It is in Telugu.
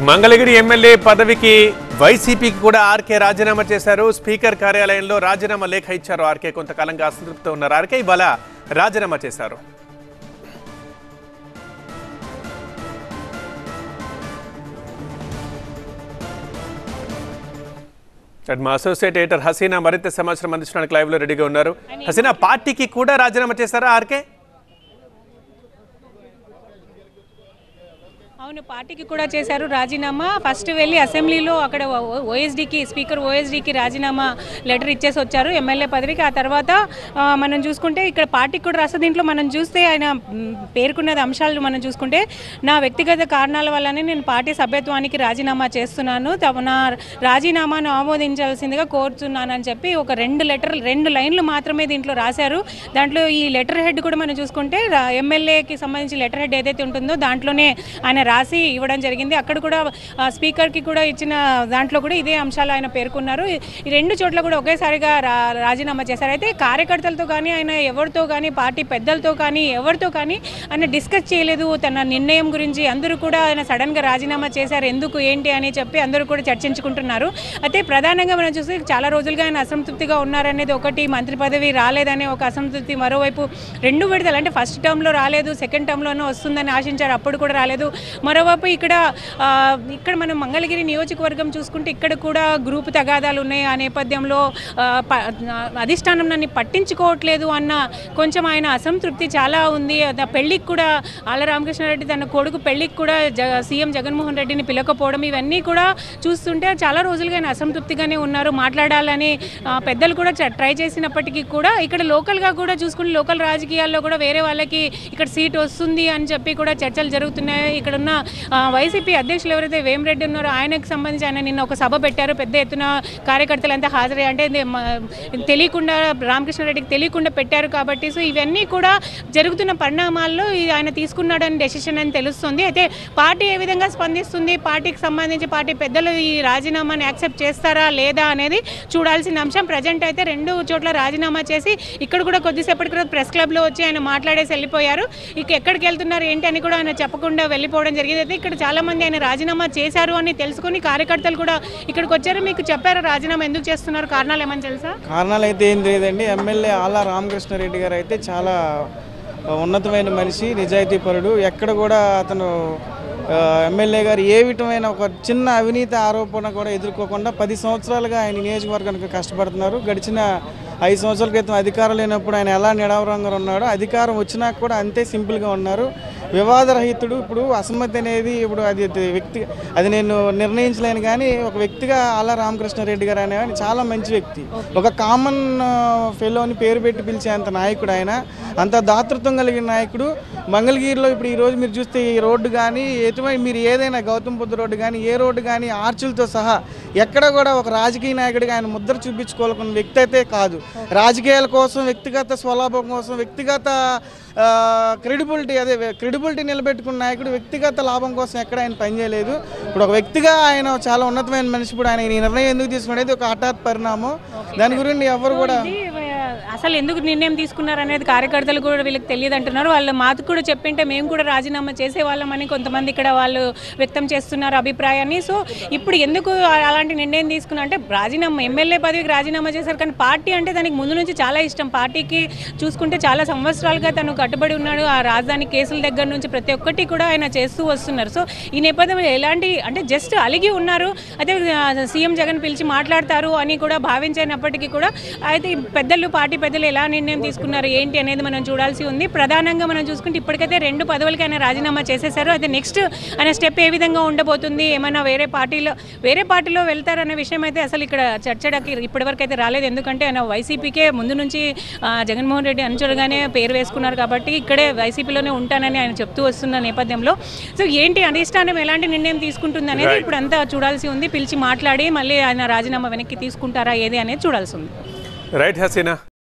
మంగళగిరి ఎమ్మెల్యే పదవికి వైసీపీకి కూడా ఆర్కే రాజీనామా చేశారు స్పీకర్ కార్యాలయంలో రాజీనామా లేఖ ఇచ్చారు ఆర్కే కొంతకాలంగా అసంతృప్తితో ఉన్నారు ఆర్కే ఇవాళ రాజీనామా చేశారు అటు మా అసోసియేట్ ఎడిటర్ హసీనా మరింత సమాచారం అందించడానికి లైవ్ లో రెడీగా ఉన్నారు హసీనా పార్టీకి కూడా రాజీనామా చేశారా ఆర్కే అవును పార్టీకి కూడా చేశారు రాజీనామా ఫస్ట్ వెళ్ళి అసెంబ్లీలో అక్కడ ఓఎస్డీకి స్పీకర్ ఓఎస్డీకి రాజీనామా లెటర్ ఇచ్చేసి వచ్చారు ఎమ్మెల్యే పదవికి ఆ తర్వాత ఆ, మనం చూసుకుంటే ఇక్కడ పార్టీకి కూడా రాస్తే దీంట్లో మనం చూస్తే ఆయన మ్, పేర్కొన్నది అంశాలు మనం చూసుకుంటే నా వ్యక్తిగత కారణాల వల్లనే నేను పార్టీ సభ్యత్వానికి రాజీనామా చేస్తున్నాను తమ నా రాజీనామాను ఆమోదించాల్సిందిగా కోరుతున్నానని చెప్పి ఒక రెండు లెటర్ రెండు లైన్లు మాత్రమే దీంట్లో రాశారు దాంట్లో ఈ లెటర్ హెడ్ కూడా మనం చూసుకుంటే రా- ఎమ్మెల్యేకి సంబంధించి లెటర్ హెడ్ ఏదైతే ఉంటుందో దాంట్లోనే ఆయన రాసి ఇవ్వడం జరిగింది అక్కడ కూడా ఆ, స్పీకర్కి కూడా ఇచ్చిన దాంట్లో కూడా ఇదే అంశాలు ఆయన పేర్కొన్నారు ఈ ఈ రెండు చోట్ల కూడా ఒకేసారిగా రా రాజీనామా చేశారు అయితే కార్యకర్తలతో కానీ ఆయన ఎవరితో కానీ పార్టీ పెద్దలతో కానీ ఎవరితో కానీ ఆయన డిస్కస్ చేయలేదు తన నిర్ణయం గురించి అందరూ కూడా ఆయన సడన్గా రాజీనామా చేశారు ఎందుకు ఏంటి అని చెప్పి అందరూ కూడా చర్చించుకుంటున్నారు అయితే ప్రధానంగా మనం చూస్తే చాలా రోజులుగా ఆయన అసంతృప్తిగా ఉన్నారనేది ఒకటి మంత్రి పదవి రాలేదనే ఒక అసంతృప్తి మరోవైపు రెండు విడతలు అంటే ఫస్ట్ టర్మ్లో రాలేదు సెకండ్ టర్మ్లోనే వస్తుందని ఆశించారు అప్పుడు కూడా రాలేదు మరోవైపు ఇక్కడ ఆ, ఇక్కడ మనం మంగళగిరి నియోజకవర్గం చూసుకుంటే ఇక్కడ కూడా గ్రూప్ తగాదాలు ఉన్నాయి ఆ నేపథ్యంలో ఆ, ప- ఆ, అధిష్టానం నన్ను పట్టించుకోవట్లేదు అన్న కొంచెం ఆయన అసంతృప్తి చాలా ఉంది ఆ పెళ్లికి కూడా ఆల రామకృష్ణారెడ్డి తన కొడుకు పెళ్లికి కూడా జ సీఎం జగన్మోహన్ రెడ్డిని పిలకపోవడం ఇవన్నీ కూడా చూస్తుంటే చాలా రోజులుగా ఆయన అసంతృప్తిగానే ఉన్నారు మాట్లాడాలని ఆ, పెద్దలు కూడా చ- ట్రై చేసినప్పటికీ కూడా ఇక్కడ లోకల్గా కూడా చూసుకుంటే లోకల్ రాజకీయాల్లో కూడా వేరే వాళ్ళకి ఇక్కడ సీట్ వస్తుంది అని చెప్పి కూడా చర్చలు జరుగుతున్నాయి ఇక్కడ ఉన్న ఆ, వైసీపీ అధ్యక్షులు ఎవరైతే వేమిరెడ్డి ఉన్నారో ఆయనకు సంబంధించి ఆయన నిన్న ఒక సభ పెట్టారు పెద్ద ఎత్తున కార్యకర్తలంతా హాజరై అంటే ఇది మ- తెలియకుండా రామకృష్ణారెడ్డికి తెలియకుండా పెట్టారు కాబట్టి సో ఇవన్నీ కూడా జరుగుతున్న పరిణామాల్లో ఈ ఆయన తీసుకున్నాడని డెసిషన్ అని తెలుస్తుంది అయితే పార్టీ ఏ విధంగా స్పందిస్తుంది పార్టీకి సంబంధించి పార్టీ పెద్దలు ఈ రాజీనామాని యాక్సెప్ట్ చేస్తారా లేదా అనేది చూడాల్సిన అంశం ప్రజెంట్ అయితే రెండు చోట్ల రాజీనామా చేసి ఇక్కడ కూడా కొద్దిసేపటి క్రితం ప్రెస్ క్లబ్లో వచ్చి ఆయన మాట్లాడేసి వెళ్ళిపోయారు ఇక ఎక్కడికి వెళ్తున్నారు ఏంటి అని కూడా ఆయన చెప్పకుండా వెళ్ళిపోవడం జరిగింది అయితే ఇక్కడ చాలా మంది ఆయన రాజీనామా చేశారు అని తెలుసుకుని కార్యకర్తలు కూడా ఇక్కడికి వచ్చారు మీకు చెప్పారు రాజీనామా ఎందుకు చేస్తున్నారు కారణాలు ఏమని తెలుసా కారణాలు అయితే ఏం తెలియదండి ఎమ్మెల్యే ఆలా రామకృష్ణారెడ్డి గారు అయితే చాలా ఉన్నతమైన మనిషి నిజాయితీపరుడు ఎక్కడ కూడా అతను ఆ, ఎమ్మెల్యే గారు ఏ విధమైన ఒక చిన్న అవినీతి ఆరోపణ కూడా ఎదుర్కోకుండా పది సంవత్సరాలుగా ఆయన నియోజకవర్గానికి కష్టపడుతున్నారు గడిచిన ఐదు సంవత్సరాల క్రితం అధికారం లేనప్పుడు ఆయన ఎలా నిడవరంగా ఉన్నాడో అధికారం వచ్చినాక కూడా అంతే సింపుల్గా ఉన్నారు వివాదరహితుడు ఇప్పుడు అసమ్మతి అనేది ఇప్పుడు అది అది వ్యక్తి అది నేను నిర్ణయించలేను కానీ ఒక వ్యక్తిగా ఆలా రామకృష్ణారెడ్డి గారు అనే ఆయన చాలా మంచి వ్యక్తి ఒక కామన్ ఫెలో అని పేరు పెట్టి పిలిచేంత నాయకుడు ఆయన అంత దాతృత్వం కలిగిన నాయకుడు మంగళగిరిలో ఇప్పుడు ఈ రోజు మీరు చూస్తే ఈ రోడ్డు కానీ ఎటువంటి మీరు ఏదైనా గౌతమ్ బుద్ధ రోడ్డు కానీ ఏ రోడ్డు కానీ ఆర్చులతో సహా ఎక్కడ కూడా ఒక రాజకీయ నాయకుడిగా ఆయన ముద్ర చూపించుకోవాలనుకున్న వ్యక్తి అయితే కాదు రాజకీయాల కోసం వ్యక్తిగత స్వలాభం కోసం వ్యక్తిగత క్రెడిబిలిటీ అదే క్రెడిబిలిటీ నిలబెట్టుకున్న నాయకుడు వ్యక్తిగత లాభం కోసం ఎక్కడ ఆయన పనిచేయలేదు ఇప్పుడు ఒక వ్యక్తిగా ఆయన చాలా ఉన్నతమైన మనిషి ఇప్పుడు ఆయన ఈ నిర్ణయం ఎందుకు తీసుకునేది ఒక హఠాత్ పరిణామం దాని గురించి ఎవరు కూడా ఇది, ఆ, అసలు ఎందుకు నిర్ణయం తీసుకున్నారు అనేది కార్యకర్తలు కూడా వీళ్ళకి తెలియదు అంటున్నారు వాళ్ళు మాకు కూడా చెప్పింటే మేము కూడా రాజీనామా చేసేవాళ్ళమని కొంతమంది ఇక్కడ వాళ్ళు వ్యక్తం చేస్తున్నారు అభిప్రాయాన్ని సో ఇప్పుడు ఎందుకు అలాంటి నిర్ణయం తీసుకున్నా అంటే రాజీనామా ఎమ్మెల్యే పదవికి రాజీనామా చేశారు కానీ పార్టీ అంటే దానికి ముందు నుంచి చాలా ఇష్టం పార్టీకి చూసుకుంటే చాలా సంవత్సరాలుగా తను కట్టుబడి ఉన్నాడు ఆ రాజధాని కేసుల దగ్గర నుంచి ప్రతి ఒక్కటి కూడా ఆయన చేస్తూ వస్తున్నారు సో ఈ నేపథ్యంలో ఎలాంటి అంటే జస్ట్ అలిగి ఉన్నారు అయితే ఆ, సీఎం జగన్ పిలిచి మాట్లాడతారు అని కూడా భావించినప్పటికీ కూడా అయితే ఈ పెద్దలు పార్టీ పెద్దలు ఎలా నిర్ణయం తీసుకున్నారు ఏంటి అనేది మనం చూడాల్సి ఉంది ప్రధానంగా మనం చూసుకుంటే ఇప్పటికైతే రెండు పదవులకి ఆయన రాజీనామా చేసేశారు అయితే నెక్స్ట్ ఆయన స్టెప్ ఏ విధంగా ఉండబోతుంది ఏమైనా వేరే పార్టీలో వేరే పార్టీలో వెళ్తారనే విషయం అయితే అసలు ఇక్కడ చర్చడానికి ఇప్పటివరకు అయితే రాలేదు ఎందుకంటే ఆయన వైసీపీకే ముందు నుంచి ఆ, జగన్మోహన్ రెడ్డి అనుచరుగానే పేరు వేసుకున్నారు కాబట్టి ఇక్కడే వైసీపీలోనే ఉంటానని ఆయన చెప్తూ వస్తున్న నేపథ్యంలో సో ఏంటి అధిష్టానం ఎలాంటి నిర్ణయం తీసుకుంటుంది అనేది ఇప్పుడు అంతా చూడాల్సి ఉంది పిలిచి మాట్లాడి మళ్ళీ ఆయన రాజీనామా వెనక్కి తీసుకుంటారా ఏది అనేది చూడాల్సి ఉంది రైట్ హసీనా